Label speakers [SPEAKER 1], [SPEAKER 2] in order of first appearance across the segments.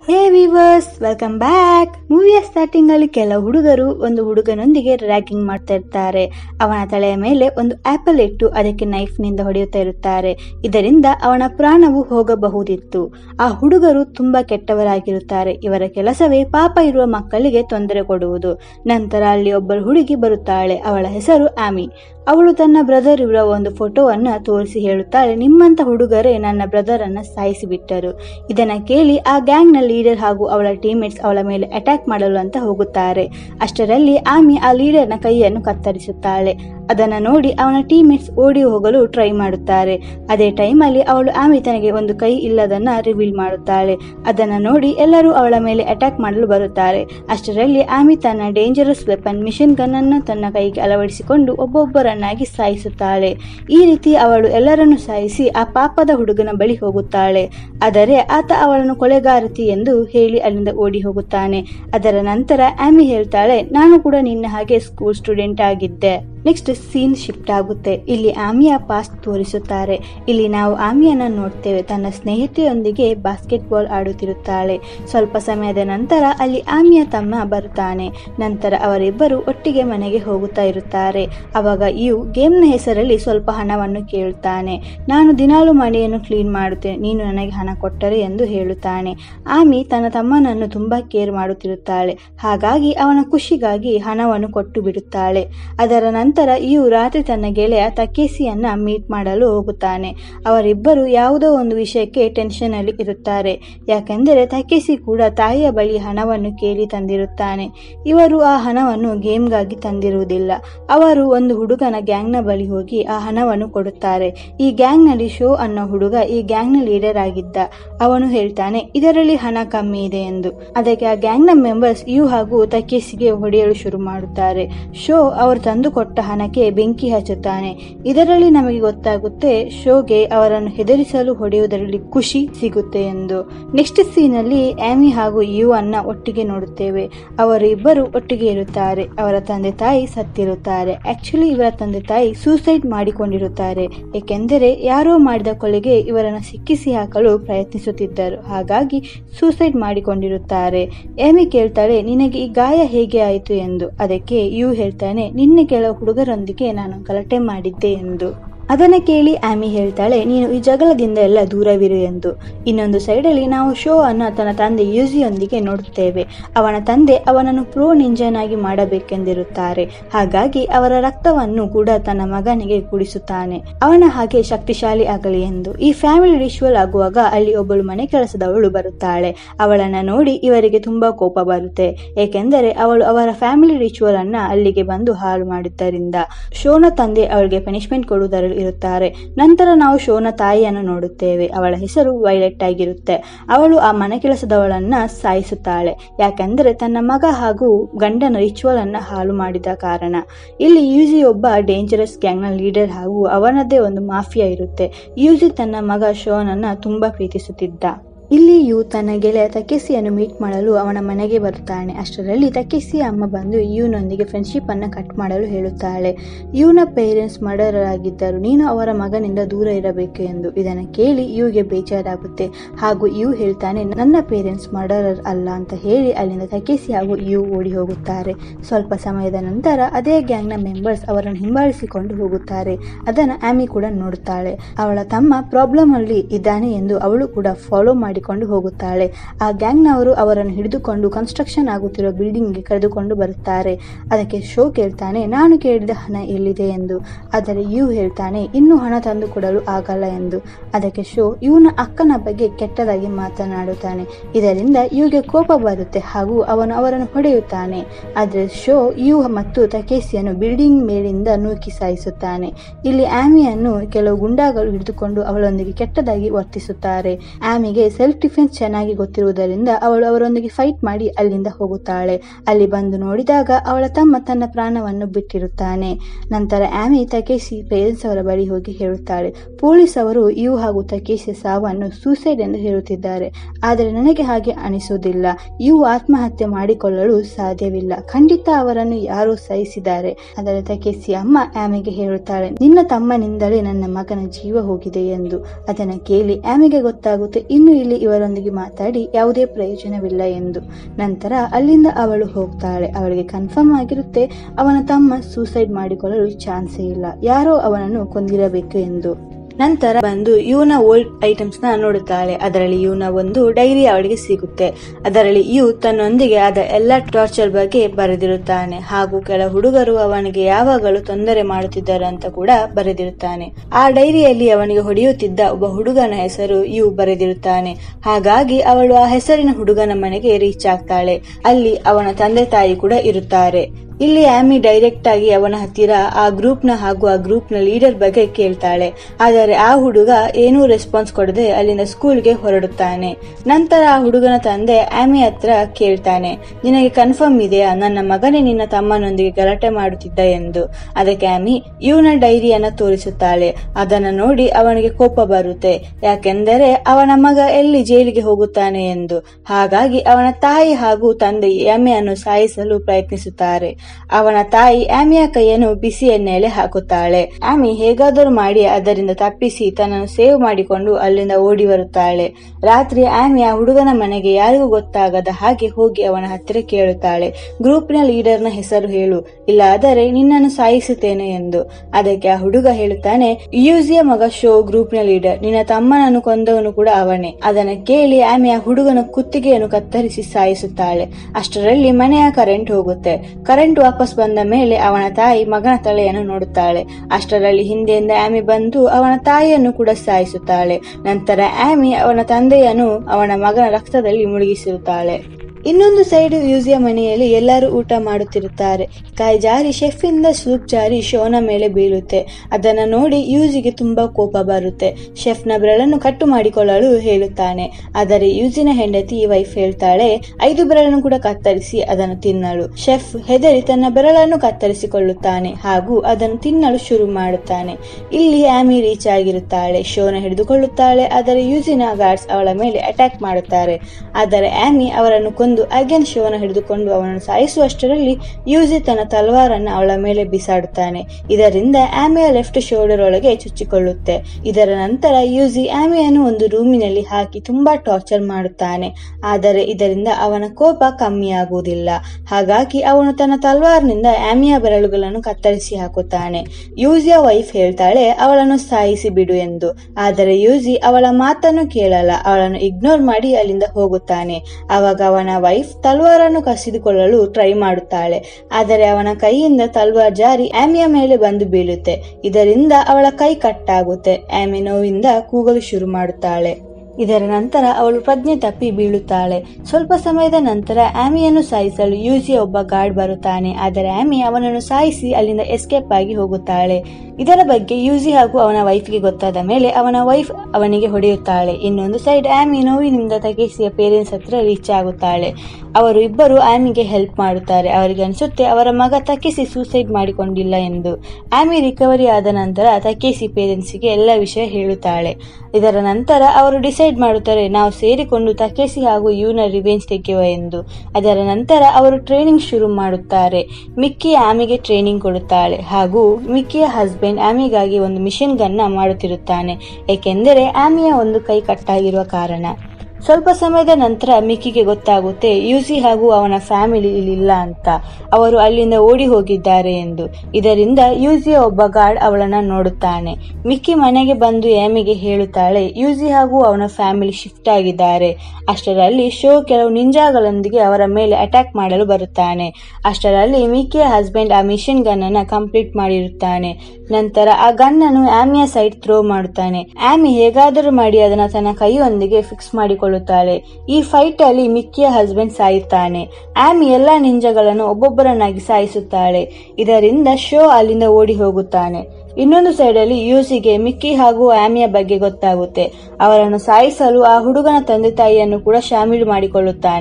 [SPEAKER 1] ಹೇ viewers welcome back ಮೂವಿಯ starting ಅಲ್ಲಿ ಕೆಲ ಹುಡುಗರು ಒಂದು ಹುಡುಗನೊಂದಿಗೆ ರ್ಯಾಗಿಂಗ್ ಮಾಡ್ತಾ ಇರ್ತಾರೆ ಅವನ ತಲೆಯ ಮೇಲೆ ಒಂದು ಆಪಲ್ ಇಟ್ಟು ಅದಕ್ಕೆ ನೈಫ್ ನಿಂದ ಹೊಡೆಯುತ್ತಾ ಇರುತ್ತಾರೆ ಇದರಿಂದ ಅವನ ಪ್ರಾಣವು ಹೋಗಬಹುದಿತ್ತು ಆ ಹುಡುಗರು ತುಂಬಾ ಕೆಟ್ಟವರಾಗಿರುತ್ತಾರೆ ಇವರ ಕೆಲಸವೇ ಪಾಪ ಇರುವ ಮಕ್ಕಳಿಗೆ ತೊಂದರೆ ಕೊಡುವುದು ನಂತರ ಅಲ್ಲಿ ಒಬ್ಬಳು ಹುಡುಗಿ ಬರುತ್ತಾಳೆ ಅವಳ ಹೆಸರು ಆಮಿ ಅವಳು ತನ್ನ ಬ್ರದರ್ ಇವರ ಒಂದು ಫೋಟೋವನ್ನ ತೋರಿಸಿ ಹೇಳುತ್ತಾಳೆ ನಿಮ್ಮಂತ ಹುಡುಗರೇ ನನ್ನ ಬ್ರದರ್ ಅನ್ನ ಸಾಯಿಸಿ ಬಿಟ್ಟರು ಇದನ್ನ ಕೇಳಿ ಆ ಗ್ಯಾಂಗ್ ನ ಲೀಡರ್ ಹಾಗೂ ಅವಳ ಟೀಮ್ಮೇಟ್ಸ್ ಅವಳ ಮೇಲೆ ಅಟ್ಯಾಕ್ ಮಾಡಲು ಅಂತ ಹೋಗುತ್ತಾರೆ ಅಷ್ಟರಲ್ಲಿ ಆಮಿ ಆ ಲೀಡರ್ ನ ಕೈಯನ್ನು ಕತ್ತರಿಸುತ್ತಾಳೆ ಅದನ್ನ ನೋಡಿ ಅವನ ಟೀಮ್ಮೇಟ್ಸ್ ಓಡಿ ಹೋಗಲು ಟ್ರೈ ಮಾಡುತ್ತಾರೆ ಅದೇ ಟೈಮಲ್ಲಿ ಅವಳು ಆಮಿ ತನಗೆ ಒಂದು ಕೈ ಇಲ್ಲದನ್ನ ರಿವೀಲ್ ಮಾಡುತ್ತಾಳೆ ಅದನ್ನ ನೋಡಿ ಎಲ್ಲರೂ ಅವಳ ಮೇಲೆ ಅಟ್ಯಾಕ್ ಮಾಡಲು ಬರುತ್ತಾರೆ ಅಷ್ಟರಲ್ಲಿ ಆಮಿ ತನ್ನ ಡೇಂಜರಸ್ ವೆಪನ್ ಮಿಷನ್ ಗನ್ ಅನ್ನು ತನ್ನ ಕೈಗೆ ಅಳವಡಿಸಿಕೊಂಡು ಒಬ್ಬೊಬ್ಬರನ್ನಾಗಿ ಸಾಯಿಸುತ್ತಾಳೆ ಈ ರೀತಿ ಅವಳು ಎಲ್ಲರನ್ನು ಸಾಯಿಸಿ ಆ ಪಾಪದ ಹುಡುಗನ ಬಳಿ ಹೋಗುತ್ತಾಳೆ ಆದರೆ ಆತ ಅವಳನ್ನು ಕೊಲೆಗಾರತಿ ಎಂದು ಹೇಳಿ ಅಲ್ಲಿಂದ ಓಡಿ ಹೋಗುತ್ತಾನೆ ಅದರ ನಂತರ ಆಮಿ ಹೇಳ್ತಾಳೆ ನಾನು ಕೂಡ ನಿನ್ನ ಹಾಗೆ ಸ್ಕೂಲ್ ಸ್ಟೂಡೆಂಟ್ ಆಗಿದ್ದೆ ನೆಕ್ಸ್ಟ್ ಸೀನ್ ಶಿಫ್ಟ್ ಆಗುತ್ತೆ ಇಲ್ಲಿ ಆಮಿಯ ಪಾಸ್ಟ್ ತೋರಿಸುತ್ತಾರೆ ಇಲ್ಲಿ ನಾವು ಆಮಿಯನ್ನ ನೋಡ್ತೇವೆ ತನ್ನ ಸ್ನೇಹಿತೆಯೊಂದಿಗೆ ಬಾಸ್ಕೆಟ್ ಬಾಲ್ ಆಡುತ್ತಿರುತ್ತಾಳೆ ಸ್ವಲ್ಪ ಸಮಯದ ನಂತರ ಅಲ್ಲಿ ಆಮಿಯ ತಮ್ಮ ಬರುತ್ತಾನೆ ನಂತರ ಅವರಿಬ್ಬರು ಒಟ್ಟಿಗೆ ಮನೆಗೆ ಹೋಗುತ್ತಾ ಇರುತ್ತಾರೆ ಅವಾಗ ಇವು ಗೇಮ್ನ ಹೆಸರಲ್ಲಿ ಸ್ವಲ್ಪ ಹಣವನ್ನು ಕೇಳುತ್ತಾನೆ ನಾನು ದಿನಾಲು ಮನೆಯನ್ನು ಕ್ಲೀನ್ ಮಾಡುತ್ತೇನೆ ನೀನು ನನಗೆ ಹಣ ಕೊಟ್ಟರೆ ಎಂದು ಹೇಳುತ್ತಾನೆ ಆಮಿ ತನ್ನ ತಮ್ಮನನ್ನು ತುಂಬಾ ಕೇರ್ ಮಾಡುತ್ತಿರುತ್ತಾಳೆ ಹಾಗಾಗಿ ಅವನ ಖುಷಿಗಾಗಿ ಹಣವನ್ನು ಕೊಟ್ಟು ಬಿಡುತ್ತಾಳೆ ಅದರ ನಂತರ ಇವು ರಾತ್ರಿ ತನ್ನ ಗೆಳೆಯ ತಕೇಸಿಯನ್ನ ಮೀಟ್ ಮಾಡಲು ಹೋಗುತ್ತಾನೆ ಅವರಿಬ್ಬರು ಯಾವುದೋ ಒಂದು ವಿಷಯಕ್ಕೆ ಟೆನ್ಷನ್ ಅಲ್ಲಿ ಇರುತ್ತಾರೆ ಯಾಕೆಂದರೆ ತಕೇಸಿ ಕೂಡ ತಾಯಿಯ ಬಳಿ ಹಣವನ್ನು ಕೇಳಿ ತಂದಿರುತ್ತಾನೆ ಇವರು ಆ ಹಣವನ್ನು ಗೇಮ್ಗಾಗಿ ತಂದಿರುವುದಿಲ್ಲ ಅವರು ಒಂದು ಹುಡುಗನ ಗ್ಯಾಂಗ್ನ ಬಳಿ ಹೋಗಿ ಆ ಹಣವನ್ನು ಕೊಡುತ್ತಾರೆ ಈ ಗ್ಯಾಂಗ್ನಲ್ಲಿ ಶೋ ಅನ್ನೋ ಹುಡುಗ ಈ ಗ್ಯಾಂಗ್ನ ಲೀಡರ್ ಆಗಿದ್ದ ಅವನು ಹೇಳ್ತಾನೆ ಇದರಲ್ಲಿ ಹಣ ಕಮ್ಮಿ ಇದೆ ಎಂದು ಅದಕ್ಕೆ ಆ ಗ್ಯಾಂಗ್ನ ಮೆಂಬರ್ಸ್ ಯು ಹಾಗೂ ತಕೇಸಿಗೆ ಹೊಡೆಯಲು ಶುರು ಮಾಡುತ್ತಾರೆ ಶೋ ಅವರು ತಂದುಕೊಟ್ಟ ಹಣಕ್ಕೆ ಬೆಂಕಿ ಹಚ್ಚುತ್ತಾನೆ ಇದರಲ್ಲಿ ನಮಗೆ ಗೊತ್ತಾಗುತ್ತೆ ಶೋಗೆ ಅವರನ್ನು ಹೆದರಿಸಲು ಹೊಡೆಯುವುದರಲ್ಲಿ ಖುಷಿ ಸಿಗುತ್ತೆ ಎಂದು ನೆಕ್ಸ್ಟ್ ಸೀನ್ ಅಲ್ಲಿ ಆಮಿ ಹಾಗೂ ಯು ಅನ್ನ ಒಟ್ಟಿಗೆ ನೋಡುತ್ತೇವೆ ಅವರು ಇಬ್ಬರು ಒಟ್ಟಿಗೆ ಇರುತ್ತಾರೆ ಅವರ ತಂದೆ ತಾಯಿ ಸತ್ತಿರುತ್ತಾರೆ ಆಕ್ಚುಲಿ ಇವರ ತಂದೆ ತಾಯಿ ಸೂಸೈಡ್ ಮಾಡಿಕೊಂಡಿರುತ್ತಾರೆ ಏಕೆಂದರೆ ಯಾರೋ ಮಾಡಿದ ಕೊಲೆಗೆ ಇವರನ್ನು ಸಿಕ್ಕಿಸಿ ಹಾಕಲು ಪ್ರಯತ್ನಿಸುತ್ತಿದ್ದರು ಹಾಗಾಗಿ ಸೂಸೈಡ್ ಮಾಡಿಕೊಂಡಿರುತ್ತಾರೆ ಎಮಿ ಕೇಳ್ತಾಳೆ ನಿನಗೆ ಈ ಗಾಯ ಹೇಗೆ ಆಯಿತು ಎಂದು ಅದಕ್ಕೆ ಯು ಹೇಳ್ತಾನೆ ನಿನ್ನೆ ಕೆಲವು ಹುಡುಗರೊಂದಿಗೆ ನಾನು ಗಲಾಟೆ ಮಾಡಿದ್ದೆ ಎಂದು ಅದನ್ನ ಕೇಳಿ ಆಮಿ ಹೇಳ್ತಾಳೆ ನೀನು ಈ ಜಗಳದಿಂದ ಎಲ್ಲ ದೂರವಿರು ಎಂದು ಇನ್ನೊಂದು ಸೈಡಲ್ಲಿ ನಾವು ಶೋ ಅನ್ನ ತನ್ನ ತಂದೆ ಯೂಸಿಯೊಂದಿಗೆ ನೋಡುತ್ತೇವೆ ಅವನ ತಂದೆ ಅವನನ್ನು ಪ್ರೋ ನಿಂಜನಾಗಿ ಮಾಡಬೇಕೆಂದಿರುತ್ತಾರೆ ಹಾಗಾಗಿ ಅವರ ರಕ್ತವನ್ನು ಕೂಡ ತನ್ನ ಮಗನಿಗೆ ಕುಡಿಸುತ್ತಾನೆ ಅವನ ಹಾಗೆ ಶಕ್ತಿಶಾಲಿ ಆಗಲಿ ಎಂದು ಈ ಫ್ಯಾಮಿಲಿ ರಿಚುವಲ್ ಆಗುವಾಗ ಅಲ್ಲಿ ಒಬ್ಬಳು ಮನೆ ಕೆಲಸದವಳು ಬರುತ್ತಾಳೆ ಅವಳನ್ನ ನೋಡಿ ಇವರಿಗೆ ತುಂಬಾ ಕೋಪ ಬರುತ್ತೆ ಏಕೆಂದರೆ ಅವಳು ಅವರ ಫ್ಯಾಮಿಲಿ ರಿಚುವಲ್ ಅನ್ನ ಅಲ್ಲಿಗೆ ಬಂದು ಹಾಳು ಮಾಡಿದ್ದರಿಂದ ಶೋನ ತಂದೆ ಅವಳಿಗೆ ಪನಿಷ್ಮೆಂಟ್ ಕೊಡುವುದರಲ್ಲಿ ಇರುತ್ತಾರೆ ನಂತರ ನಾವು ಶೋನ ತಾಯಿಯನ್ನು ನೋಡುತ್ತೇವೆ ಅವಳ ಹೆಸರು ವೈಲೆಟ್ ಆಗಿರುತ್ತೆ ಅವಳು ಆ ಮನೆ ಕೆಲಸದವಳನ್ನ ಸಾಯಿಸುತ್ತಾಳೆ ಯಾಕೆಂದರೆ ತನ್ನ ಮಗ ಹಾಗೂ ಗಂಡನ ರಿಚುವಲ್ ಅನ್ನ ಹಾಳು ಮಾಡಿದ ಕಾರಣ ಇಲ್ಲಿ ಯೂಸಿ ಒಬ್ಬ ಡೇಂಜರಸ್ ಗ್ಯಾಂಗ್ ನ ಲೀಡರ್ ಹಾಗೂ ಅವನದೇ ಒಂದು ಮಾಫಿಯಾ ಇರುತ್ತೆ ಯೂಸಿ ತನ್ನ ಮಗ ಶೋನನ್ನ ತುಂಬಾ ಪ್ರೀತಿಸುತ್ತಿದ್ದ ಇಲ್ಲಿ ಯು ತನ್ನ ಗೆಳೆಯ ತಕೆಸಿಯನ್ನು ಮೀಟ್ ಮಾಡಲು ಅವನ ಮನೆಗೆ ಬರುತ್ತಾನೆ ಅಷ್ಟರಲ್ಲಿ ತಕೆಸಿಯ ಅಮ್ಮ ಬಂದು ಯುನೊಂದಿಗೆ ಫ್ರೆಂಡ್ಶಿಪ್ ಅನ್ನ ಕಟ್ ಮಾಡಲು ಹೇಳುತ್ತಾಳೆ ಯುನ ಪೇರೆಂಟ್ಸ್ ಮರ್ಡರರ್ ಆಗಿದ್ದರು ನೀನು ಅವರ ಮಗನಿಂದ ದೂರ ಇರಬೇಕು ಎಂದು ಇದನ್ನು ಕೇಳಿ ಯುಗೆ ಬೇಜಾರಾಗುತ್ತೆ ಹಾಗೂ ಯು ಹೇಳ್ತಾನೆ ನನ್ನ ಪೇರೆಂಟ್ಸ್ ಮರ್ಡರರ್ ಅಲ್ಲ ಅಂತ ಹೇಳಿ ಅಲ್ಲಿಂದ ತಕೆಸಿ ಹಾಗೂ ಯು ಓಡಿ ಹೋಗುತ್ತಾರೆ ಸ್ವಲ್ಪ ಸಮಯದ ನಂತರ ಅದೇ ಗ್ಯಾಂಗ್ನ ಮೆಂಬರ್ಸ್ ಅವರನ್ನು ಹಿಂಬಾಲಿಸಿಕೊಂಡು ಹೋಗುತ್ತಾರೆ ಅದನ್ನು ಆಮಿ ಕೂಡ ನೋಡುತ್ತಾಳೆ ಅವಳ ತಮ್ಮ ಪ್ರಾಬ್ಲಮ್ ಅಲ್ಲಿ ಇದ್ದಾನೆ ಎಂದು ಅವಳು ಕೂಡ ಫಾಲೋ ಮಾಡಿ ಮಾಡಿಕೊಂಡು ಹೋಗುತ್ತಾಳೆ ಆ ಗ್ಯಾಂಗ್ನವರು ಅವರನ್ನು ಹಿಡಿದುಕೊಂಡು ಕನ್ಸ್ಟ್ರಕ್ಷನ್ ಆಗುತ್ತಿರುವ ಬಿಲ್ಡಿಂಗ್ಗೆ ಕರೆದುಕೊಂಡು ಬರುತ್ತಾರೆ ಅದಕ್ಕೆ ಶೋ ಕೇಳ್ತಾನೆ ನಾನು ಕೇಳಿದ ಹಣ ಎಲ್ಲಿದೆ ಎಂದು ಆದರೆ ಯು ಹೇಳ್ತಾನೆ ಇನ್ನೂ ಹಣ ತಂದು ಕೊಡಲು ಆಗಲ್ಲ ಎಂದು ಅದಕ್ಕೆ ಶೋ ಇವನ ಅಕ್ಕನ ಬಗ್ಗೆ ಕೆಟ್ಟದಾಗಿ ಮಾತನಾಡುತ್ತಾನೆ ಇದರಿಂದ ಯುಗೆ ಕೋಪ ಬರುತ್ತೆ ಹಾಗೂ ಅವನು ಅವರನ್ನು ಹೊಡೆಯುತ್ತಾನೆ ಆದರೆ ಶೋ ಯು ಮತ್ತು ತಕೇಸಿಯನ್ನು ಬಿಲ್ಡಿಂಗ್ ಮೇಲಿಂದ ನೂಕಿ ಸಾಯಿಸುತ್ತಾನೆ ಇಲ್ಲಿ ಆಮಿಯನ್ನು ಕೆಲವು ಗುಂಡಾಗಳು ಹಿಡಿದುಕೊಂಡು ಅವಳೊಂದಿಗೆ ಕೆಟ್ಟದಾಗಿ ವರ್ತಿಸುತ್ತಾರೆ ಆಮಿಗೆ ಸೆಲ್ಫ್ ಡಿಫೆನ್ಸ್ ಚೆನ್ನಾಗಿ ಗೊತ್ತಿರುವುದರಿಂದ ಅವಳು ಅವರೊಂದಿಗೆ ಫೈಟ್ ಮಾಡಿ ಅಲ್ಲಿಂದ ಹೋಗುತ್ತಾಳೆ ಅಲ್ಲಿ ಬಂದು ನೋಡಿದಾಗ ಅವಳ ತಮ್ಮ ತನ್ನ ಪ್ರಾಣವನ್ನು ಬಿಟ್ಟಿರುತ್ತಾನೆ ನಂತರ ಆಮಿ ತಕೇಶಿ ಪೇರೆಂಟ್ಸ್ ಅವರ ಬಳಿ ಹೋಗಿ ಹೇಳುತ್ತಾಳೆ ಪೊಲೀಸ್ ಅವರು ಯು ಹಾಗೂ ತಕೇಶಿ ಸಾವನ್ನು ಸೂಸೈಡ್ ಎಂದು ಹೇಳುತ್ತಿದ್ದಾರೆ ಆದರೆ ನನಗೆ ಹಾಗೆ ಅನಿಸುವುದಿಲ್ಲ ಯು ಆತ್ಮಹತ್ಯೆ ಮಾಡಿಕೊಳ್ಳಲು ಸಾಧ್ಯವಿಲ್ಲ ಖಂಡಿತ ಅವರನ್ನು ಯಾರೋ ಸಹಿಸಿದ್ದಾರೆ ಆದರೆ ತಕೇಸಿ ಅಮ್ಮ ಆಮೆಗೆ ಹೇಳುತ್ತಾಳೆ ನಿನ್ನ ತಮ್ಮನಿಂದಲೇ ನನ್ನ ಮಗನ ಜೀವ ಹೋಗಿದೆ ಎಂದು ಅದನ್ನು ಕೇಳಿ ಆಮೆಗೆ ಗೊತ್ತಾಗುತ್ತೆ ಇನ್ನು ಇಲ್ಲಿ ಫೋನಲ್ಲಿ ಇವರೊಂದಿಗೆ ಮಾತಾಡಿ ಯಾವುದೇ ಪ್ರಯೋಜನವಿಲ್ಲ ಎಂದು ನಂತರ ಅಲ್ಲಿಂದ ಅವಳು ಹೋಗ್ತಾಳೆ ಅವಳಿಗೆ ಕನ್ಫರ್ಮ್ ಆಗಿರುತ್ತೆ ಅವನ ತಮ್ಮ ಸೂಸೈಡ್ ಮಾಡಿಕೊಳ್ಳಲು ಚಾನ್ಸೇ ಇಲ್ಲ ಯಾರೋ ಅವನನ್ನು ಕೊಂದಿರಬೇಕು ಎಂದು ನಂತರ ಬಂದು ಇವನ ಓಲ್ಡ್ ಐಟಮ್ಸ್ ನ ನೋಡುತ್ತಾಳೆ ಅದರಲ್ಲಿ ಇವನ ಒಂದು ಡೈರಿ ಅವಳಿಗೆ ಸಿಗುತ್ತೆ ಅದರಲ್ಲಿ ಯು ತನ್ನೊಂದಿಗೆ ಆದ ಎಲ್ಲ ಟಾರ್ಚರ್ ಬಗ್ಗೆ ಬರೆದಿರುತ್ತಾನೆ ಹಾಗೂ ಕೆಲ ಹುಡುಗರು ಅವನಿಗೆ ಯಾವಾಗಲೂ ತೊಂದರೆ ಮಾಡುತ್ತಿದ್ದಾರೆ ಅಂತ ಕೂಡ ಬರೆದಿರುತ್ತಾನೆ ಆ ಡೈರಿಯಲ್ಲಿ ಅವನಿಗೆ ಹೊಡೆಯುತ್ತಿದ್ದ ಒಬ್ಬ ಹುಡುಗನ ಹೆಸರು ಯು ಬರೆದಿರುತ್ತಾನೆ ಹಾಗಾಗಿ ಅವಳು ಆ ಹೆಸರಿನ ಹುಡುಗನ ಮನೆಗೆ ರೀಚ್ ಆಗ್ತಾಳೆ ಅಲ್ಲಿ ಅವನ ತಂದೆ ತಾಯಿ ಕೂಡ ಇರುತ್ತಾರೆ ಇಲ್ಲಿ ಆಮಿ ಡೈರೆಕ್ಟ್ ಆಗಿ ಅವನ ಹತ್ತಿರ ಆ ಗ್ರೂಪ್ ನ ಹಾಗೂ ಆ ಗ್ರೂಪ್ ನ ಲೀಡರ್ ಬಗ್ಗೆ ಕೇಳ್ತಾಳೆ ಆದರೆ ಆ ಹುಡುಗ ಏನೂ ರೆಸ್ಪಾನ್ಸ್ ಕೊಡದೆ ಅಲ್ಲಿಂದ ಸ್ಕೂಲ್ಗೆ ಹೊರಡುತ್ತಾನೆ ನಂತರ ಆ ಹುಡುಗನ ತಂದೆ ಆಮಿ ಹತ್ರ ಕೇಳ್ತಾನೆ ನಿನಗೆ ಕನ್ಫರ್ಮ್ ಇದೆಯಾ ನನ್ನ ಮಗನೇ ನಿನ್ನ ತಮ್ಮನೊಂದಿಗೆ ಗಲಾಟೆ ಮಾಡುತ್ತಿದ್ದ ಎಂದು ಅದಕ್ಕೆ ಆಮಿ ಇವನ ಡೈರಿಯನ್ನ ತೋರಿಸುತ್ತಾಳೆ ಅದನ್ನ ನೋಡಿ ಅವನಿಗೆ ಕೋಪ ಬರುತ್ತೆ ಯಾಕೆಂದರೆ ಅವನ ಮಗ ಎಲ್ಲಿ ಜೈಲಿಗೆ ಹೋಗುತ್ತಾನೆ ಎಂದು ಹಾಗಾಗಿ ಅವನ ತಾಯಿ ಹಾಗೂ ತಂದೆ ಆಮಿಯನ್ನು ಸಾಯಿಸಲು ಪ್ರಯತ್ನಿಸುತ್ತಾರೆ ಅವನ ತಾಯಿ ಆಮಿಯ ಕೈಯನ್ನು ಬಿಸಿ ಎಣ್ಣೆಯಲ್ಲಿ ಹಾಕುತ್ತಾಳೆ ಆಮಿ ಹೇಗಾದರೂ ಮಾಡಿ ಅದರಿಂದ ತಪ್ಪಿಸಿ ತನ್ನನ್ನು ಸೇವ್ ಮಾಡಿಕೊಂಡು ಅಲ್ಲಿಂದ ಓಡಿ ಬರುತ್ತಾಳೆ ರಾತ್ರಿ ಆಮಿ ಆ ಹುಡುಗನ ಮನೆಗೆ ಯಾರಿಗೂ ಗೊತ್ತಾಗದ ಹಾಗೆ ಹೋಗಿ ಅವನ ಹತ್ತಿರ ಕೇಳುತ್ತಾಳೆ ಗ್ರೂಪಿನ ಲೀಡರ್ನ ಹೆಸರು ಹೇಳು ಇಲ್ಲಾದರೆ ನಿನ್ನನ್ನು ಸಾಯಿಸುತ್ತೇನೆ ಎಂದು ಅದಕ್ಕೆ ಆ ಹುಡುಗ ಹೇಳುತ್ತಾನೆ ಯೂಸಿಯ ಮಗ ಶೋ ಗ್ರೂಪ್ನ ಲೀಡರ್ ನಿನ್ನ ತಮ್ಮನನ್ನು ಕೊಂದವನು ಕೂಡ ಅವನೇ ಅದನ್ನು ಕೇಳಿ ಆಮಿ ಆ ಹುಡುಗನ ಕುತ್ತಿಗೆಯನ್ನು ಕತ್ತರಿಸಿ ಸಾಯಿಸುತ್ತಾಳೆ ಅಷ್ಟರಲ್ಲಿ ಮನೆಯ ಕರೆಂಟ್ ಹೋಗುತ್ತೆ ಕರೆಂಟ್ ವಾಪಸ್ ಬಂದ ಮೇಲೆ ಅವನ ತಾಯಿ ಮಗನ ತಲೆಯನ್ನು ನೋಡುತ್ತಾಳೆ ಅಷ್ಟರಲ್ಲಿ ಹಿಂದೆಯಿಂದ ಆಮಿ ಬಂದು ಅವನ ತಾಯಿಯನ್ನು ಕೂಡ ಸಾಯಿಸುತ್ತಾಳೆ ನಂತರ ಆಮಿ ಅವನ ತಂದೆಯನ್ನು ಅವನ ಮಗನ ರಕ್ತದಲ್ಲಿ ಮುಳುಗಿಸಿರುತ್ತಾಳೆ ಇನ್ನೊಂದು ಸೈಡ್ ಯೂಸಿಯ ಮನೆಯಲ್ಲಿ ಎಲ್ಲರೂ ಊಟ ಮಾಡುತ್ತಿರುತ್ತಾರೆ ಕಾಯಿ ಜಾರಿ ಶೆಫ್ ಇಂದ ಸೂಪ್ ಜಾರಿ ಶೋನ ಮೇಲೆ ಬೀಳುತ್ತೆ ಅದನ್ನ ನೋಡಿ ಯೂಸಿಗೆ ತುಂಬಾ ಕೋಪ ಬರುತ್ತೆ ಶೆಫ್ನ ಬೆರಳನ್ನು ಕಟ್ಟು ಮಾಡಿಕೊಳ್ಳಲು ಹೇಳುತ್ತಾನೆ ಆದರೆ ಯೂಸಿನ ಹೆಂಡತಿ ವೈಫ್ ಹೇಳ್ತಾಳೆ ಐದು ಬೆರಳನ್ನು ಕೂಡ ಕತ್ತರಿಸಿ ಅದನ್ನು ತಿನ್ನಲು ಶೆಫ್ ಹೆದರಿ ತನ್ನ ಬೆರಳನ್ನು ಕತ್ತರಿಸಿಕೊಳ್ಳುತ್ತಾನೆ ಹಾಗೂ ಅದನ್ನು ತಿನ್ನಲು ಶುರು ಮಾಡುತ್ತಾನೆ ಇಲ್ಲಿ ಆಮಿ ರೀಚ್ ಆಗಿರುತ್ತಾಳೆ ಶೋನ ಹಿಡಿದುಕೊಳ್ಳುತ್ತಾಳೆ ಆದರೆ ಯೂಸಿನ ಗಾರ್ಡ್ಸ್ ಅವಳ ಮೇಲೆ ಅಟ್ಯಾಕ್ ಮಾಡುತ್ತಾರೆ ಆದರೆ ಆಮಿ ಅವರನ್ನು ಕೊಂದು ಅಗೇನ್ ಶೋನ ಹಿಡಿದುಕೊಂಡು ಅವನನ್ನು ಸಾಯಿಸುವಷ್ಟರಲ್ಲಿ ಯೂಸಿ ತನ್ನ ತಲವಾರನ್ನು ಅವಳ ಮೇಲೆ ಬಿಸಾಡುತ್ತಾನೆ ಇದರಿಂದ ಆಮಿಯ ಲೆಫ್ಟ್ ಶೋಲ್ಡರ್ ಒಳಗೆ ಚುಚ್ಚಿಕೊಳ್ಳುತ್ತೆ ಇದರ ನಂತರ ಯೂಸಿ ಆಮಿಯನ್ನು ಒಂದು ರೂಮಿನಲ್ಲಿ ಹಾಕಿ ತುಂಬಾ ಟಾರ್ಚರ್ ಮಾಡುತ್ತಾನೆ ಆದರೆ ಇದರಿಂದ ಅವನ ಕೋಪ ಕಮ್ಮಿಯಾಗುವುದಿಲ್ಲ ಹಾಗಾಗಿ ಅವನು ತನ್ನ ತಲ್ವಾರ್ನಿಂದ ಆಮಿಯ ಬೆರಳುಗಳನ್ನು ಕತ್ತರಿಸಿ ಹಾಕುತ್ತಾನೆ ಯೂಸಿಯ ವೈಫ್ ಹೇಳ್ತಾಳೆ ಅವಳನ್ನು ಸಾಯಿಸಿ ಬಿಡು ಎಂದು ಆದರೆ ಯೂಸಿ ಅವಳ ಮಾತನ್ನು ಕೇಳಲ್ಲ ಅವಳನ್ನು ಇಗ್ನೋರ್ ಮಾಡಿ ಅಲ್ಲಿಂದ ಹೋಗುತ್ತಾನೆ ಆವಾಗ ಅವನ ವೈಫ್ ತಲ್ವಾರನ್ನು ಕಸಿದುಕೊಳ್ಳಲು ಟ್ರೈ ಮಾಡುತ್ತಾಳೆ ಆದರೆ ಅವನ ಕೈಯಿಂದ ತಲ್ವಾರ್ ಜಾರಿ ಆಮಿಯ ಮೇಲೆ ಬಂದು ಬೀಳುತ್ತೆ ಇದರಿಂದ ಅವಳ ಕೈ ಕಟ್ಟಾಗುತ್ತೆ ಆಮಿ ನೋವಿಂದ ಕೂಗಲು ಶುರು ಮಾಡುತ್ತಾಳೆ ಇದರ ನಂತರ ಅವಳು ಪ್ರಜ್ಞೆ ತಪ್ಪಿ ಬೀಳುತ್ತಾಳೆ ಸ್ವಲ್ಪ ಸಮಯದ ನಂತರ ಆಮಿಯನ್ನು ಸಾಯಿಸಲು ಯೂಸಿಯ ಒಬ್ಬ ಗಾರ್ಡ್ ಬರುತ್ತಾನೆ ಆದರೆ ಆಮಿ ಅವನನ್ನು ಸಾಯಿಸಿ ಅಲ್ಲಿಂದ ಎಸ್ಕೇಪ್ ಆಗಿ ಹೋಗುತ್ತಾಳೆ ಇದರ ಬಗ್ಗೆ ಯೂಸಿ ಹಾಗೂ ಅವನ ವೈಫ್ಗೆ ಗೊತ್ತಾದ ಮೇಲೆ ಅವನ ವೈಫ್ ಅವನಿಗೆ ಹೊಡೆಯುತ್ತಾಳೆ ಇನ್ನೊಂದು ಸೈಡ್ ಆಮಿ ನೋವಿನಿಂದ ತಗೇಸಿಯ ಪೇರೆಂಟ್ಸ್ ಹತ್ರ ರೀಚ್ ಆಗುತ್ತಾಳೆ ಅವರು ಇಬ್ಬರು ಆಮಿಗೆ ಹೆಲ್ಪ್ ಮಾಡುತ್ತಾರೆ ಅವರಿಗೆ ಅನಿಸುತ್ತೆ ಅವರ ಮಗ ತಕೇಸಿ ಸೂಸೈಡ್ ಮಾಡಿಕೊಂಡಿಲ್ಲ ಎಂದು ಆಮಿ ರಿಕವರಿ ಆದ ನಂತರ ತಕೇಸಿ ಪೇರೆಂಟ್ಸ್ಗೆ ಎಲ್ಲ ವಿಷಯ ಹೇಳುತ್ತಾಳೆ ಇದರ ನಂತರ ಅವರು ಡಿಸೈಡ್ ಮಾಡುತ್ತಾರೆ ನಾವು ಸೇರಿಕೊಂಡು ತಕೇಸಿ ಹಾಗೂ ಯುನ ರಿವೆಂಜ್ ತೆಗೆಯುವ ಎಂದು ಅದರ ನಂತರ ಅವರು ಟ್ರೈನಿಂಗ್ ಶುರು ಮಾಡುತ್ತಾರೆ ಮಿಕ್ಕಿ ಆಮಿಗೆ ಟ್ರೈನಿಂಗ್ ಕೊಡುತ್ತಾಳೆ ಹಾಗೂ ಮಿಕ್ಕಿಯ ಹಸ್ಬೆಂಡ್ ಆಮಿಗಾಗಿ ಒಂದು ಮಿಷನ್ ಗನ್ನ ಮಾಡುತ್ತಿರುತ್ತಾನೆ ಏಕೆಂದರೆ ಆಮಿಯ ಒಂದು ಕೈ ಕಟ್ಟಾಗಿರುವ ಕಾರಣ ಸ್ವಲ್ಪ ಸಮಯದ ನಂತರ ಮಿಕ್ಕಿಗೆ ಗೊತ್ತಾಗುತ್ತೆ ಯೂಸಿ ಹಾಗೂ ಅವನ ಫ್ಯಾಮಿಲಿ ಇಲ್ಲಿಲ್ಲ ಅಂತ ಅವರು ಅಲ್ಲಿಂದ ಓಡಿ ಹೋಗಿದ್ದಾರೆ ಎಂದು ಇದರಿಂದ ಯೂಸಿಯ ಒಬ್ಬ ಗಾರ್ಡ್ ಅವಳನ್ನ ನೋಡುತ್ತಾನೆ ಮಿಕ್ಕಿ ಮನೆಗೆ ಬಂದು ಆಮಿಗೆ ಹೇಳುತ್ತಾಳೆ ಯೂಸಿ ಹಾಗೂ ಅವನ ಫ್ಯಾಮಿಲಿ ಶಿಫ್ಟ್ ಆಗಿದ್ದಾರೆ ಅಷ್ಟರಲ್ಲಿ ಶೋ ಕೆಲವು ನಿಂಜಾಗಳೊಂದಿಗೆ ಅವರ ಮೇಲೆ ಅಟ್ಯಾಕ್ ಮಾಡಲು ಬರುತ್ತಾನೆ ಅಷ್ಟರಲ್ಲಿ ಮಿಕ್ಕಿಯ ಹಸ್ಬೆಂಡ್ ಆ ಮಿಷನ್ ಗನ್ ಅನ್ನ ಕಂಪ್ಲೀಟ್ ಮಾಡಿರುತ್ತಾನೆ ನಂತರ ಆ ಗನ್ ಅನ್ನು ಆಮಿಯ ಸೈಡ್ ಥ್ರೋ ಮಾಡುತ್ತಾನೆ ಆಮಿ ಹೇಗಾದರೂ ಮಾಡಿ ಅದನ್ನ ತನ್ನ ಕೈಯೊಂದಿಗೆ ಫಿಕ್ಸ್ ಮಾಡಿಕೊಳ್ಳುತ್ತಾಳೆ ಈ ಫೈಟ್ ಅಲ್ಲಿ ಮಿಕ್ಕಿಯ ಹಸ್ಬೆಂಡ್ ಸಾಯುತ್ತಾನೆ ಆಮಿ ಎಲ್ಲಾ ನಿಂಜಗಳನ್ನು ಒಬ್ಬೊಬ್ಬರನ್ನಾಗಿ ಸಾಯಿಸುತ್ತಾಳೆ ಇದರಿಂದ ಶೋ ಅಲ್ಲಿಂದ ಓಡಿ ಹೋಗುತ್ತಾನೆ ಇನ್ನೊಂದು ಸೈಡಲ್ಲಿ ಯೂಸಿಗೆ ಮಿಕ್ಕಿ ಹಾಗೂ ಆಮಿಯ ಬಗ್ಗೆ ಗೊತ್ತಾಗುತ್ತೆ ಅವರನ್ನು ಸಾಯಿಸಲು ಆ ಹುಡುಗನ ತಂದೆ ತಾಯಿಯನ್ನು ಕೂಡ ಶಾಮೀಲು ಮಾಡಿಕೊಳ್ಳುತ್ತಾನೆ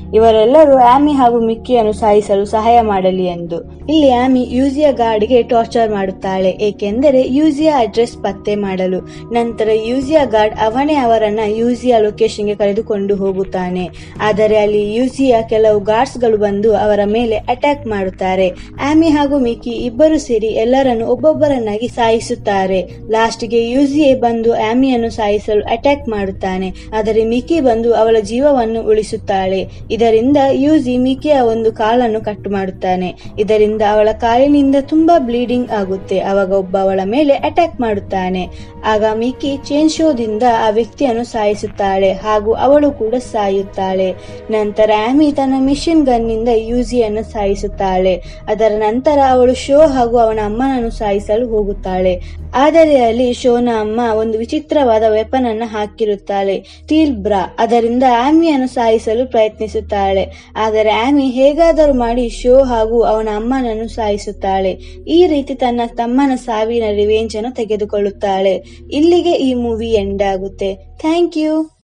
[SPEAKER 1] ಇವರೆಲ್ಲರೂ ಆಮಿ ಹಾಗೂ ಮಿಕ್ಕಿಯನ್ನು ಸಾಯಿಸಲು ಸಹಾಯ ಮಾಡಲಿ ಎಂದು ಇಲ್ಲಿ ಆಮಿ ಯೂಸಿಯಾ ಗಾರ್ಡ್ಗೆ ಟಾರ್ಚರ್ ಮಾಡುತ್ತಾಳೆ ಏಕೆಂದರೆ ಯೂಸಿಯಾ ಅಡ್ರೆಸ್ ಪತ್ತೆ ಮಾಡಲು ನಂತರ ಯೂಸಿಯಾ ಗಾರ್ಡ್ ಅವನೇ ಅವರನ್ನ ಯೂಸಿಯಾ ಲೊಕೇಶನ್ಗೆ ಕರೆದುಕೊಂಡು ಹೋಗುತ್ತಾನೆ ಆದರೆ ಅಲ್ಲಿ ಯೂಸಿಯಾ ಕೆಲವು ಗಾರ್ಡ್ಸ್ ಗಳು ಬಂದು ಅವರ ಮೇಲೆ ಅಟ್ಯಾಕ್ ಮಾಡುತ್ತಾರೆ ಆಮಿ ಹಾಗೂ ಮಿಕ್ಕಿ ಇಬ್ಬರು ಸೇರಿ ಎಲ್ಲರನ್ನು ಒಬ್ಬೊಬ್ಬರನ್ನಾಗಿ ಸಾಯಿಸುತ್ತಾರೆ ಲಾಸ್ಟ್ಗೆ ಯೂಸಿಯೇ ಬಂದು ಆಮಿಯನ್ನು ಸಾಯಿಸಲು ಅಟ್ಯಾಕ್ ಮಾಡುತ್ತಾನೆ ಆದರೆ ಮಿಕ್ಕಿ ಬಂದು ಅವಳ ಜೀವವನ್ನು ಉಳಿಸುತ್ತಾಳೆ ಇದರಿಂದ ಯೂಸಿ ಮಿಕ್ಕಿಯ ಒಂದು ಕಾಲನ್ನು ಕಟ್ಟು ಮಾಡುತ್ತಾನೆ ಇದರಿಂದ ಅವಳ ಕಾಲಿನಿಂದ ತುಂಬಾ ಬ್ಲೀಡಿಂಗ್ ಆಗುತ್ತೆ ಅವಾಗ ಒಬ್ಬ ಅವಳ ಮೇಲೆ ಅಟ್ಯಾಕ್ ಮಾಡುತ್ತಾನೆ ಆಗ ಮಿಕ್ಕಿ ಚೇನ್ ಶೋದಿಂದ ಆ ವ್ಯಕ್ತಿಯನ್ನು ಸಾಯಿಸುತ್ತಾಳೆ ಹಾಗೂ ಅವಳು ಕೂಡ ಸಾಯುತ್ತಾಳೆ ನಂತರ ಆಮಿ ತನ್ನ ಮಿಷಿನ್ ಗನ್ ನಿಂದ ಯೂಸಿಯನ್ನು ಸಾಯಿಸುತ್ತಾಳೆ ಅದರ ನಂತರ ಅವಳು ಶೋ ಹಾಗೂ ಅವನ ಅಮ್ಮನನ್ನು ಸಾಯಿಸಲು ಹೋಗುತ್ತಾಳೆ ಆದರೆ ಅಲ್ಲಿ ಶೋನ ಅಮ್ಮ ಒಂದು ವಿಚಿತ್ರವಾದ ವೆಪನ್ ಅನ್ನು ಹಾಕಿರುತ್ತಾಳೆ ಸ್ಟೀಲ್ ಬ್ರಾ ಅದರಿಂದ ಆಮಿಯನ್ನು ಸಾಯಿಸಲು ಪ್ರಯತ್ನಿಸುತ್ತಾಳೆ ಆದರೆ ಆಮಿ ಹೇಗಾದರೂ ಮಾಡಿ ಶೋ ಹಾಗೂ ಅವನ ಅಮ್ಮನನ್ನು ಸಾಯಿಸುತ್ತಾಳೆ ಈ ರೀತಿ ತನ್ನ ತಮ್ಮನ ಸಾವಿನ ರಿವೆಂಜ್ ಅನ್ನು ತೆಗೆದುಕೊಳ್ಳುತ್ತಾಳೆ ಇಲ್ಲಿಗೆ ಈ ಮೂವಿ ಎಂಡ್ ಆಗುತ್ತೆ ಥ್ಯಾಂಕ್ ಯು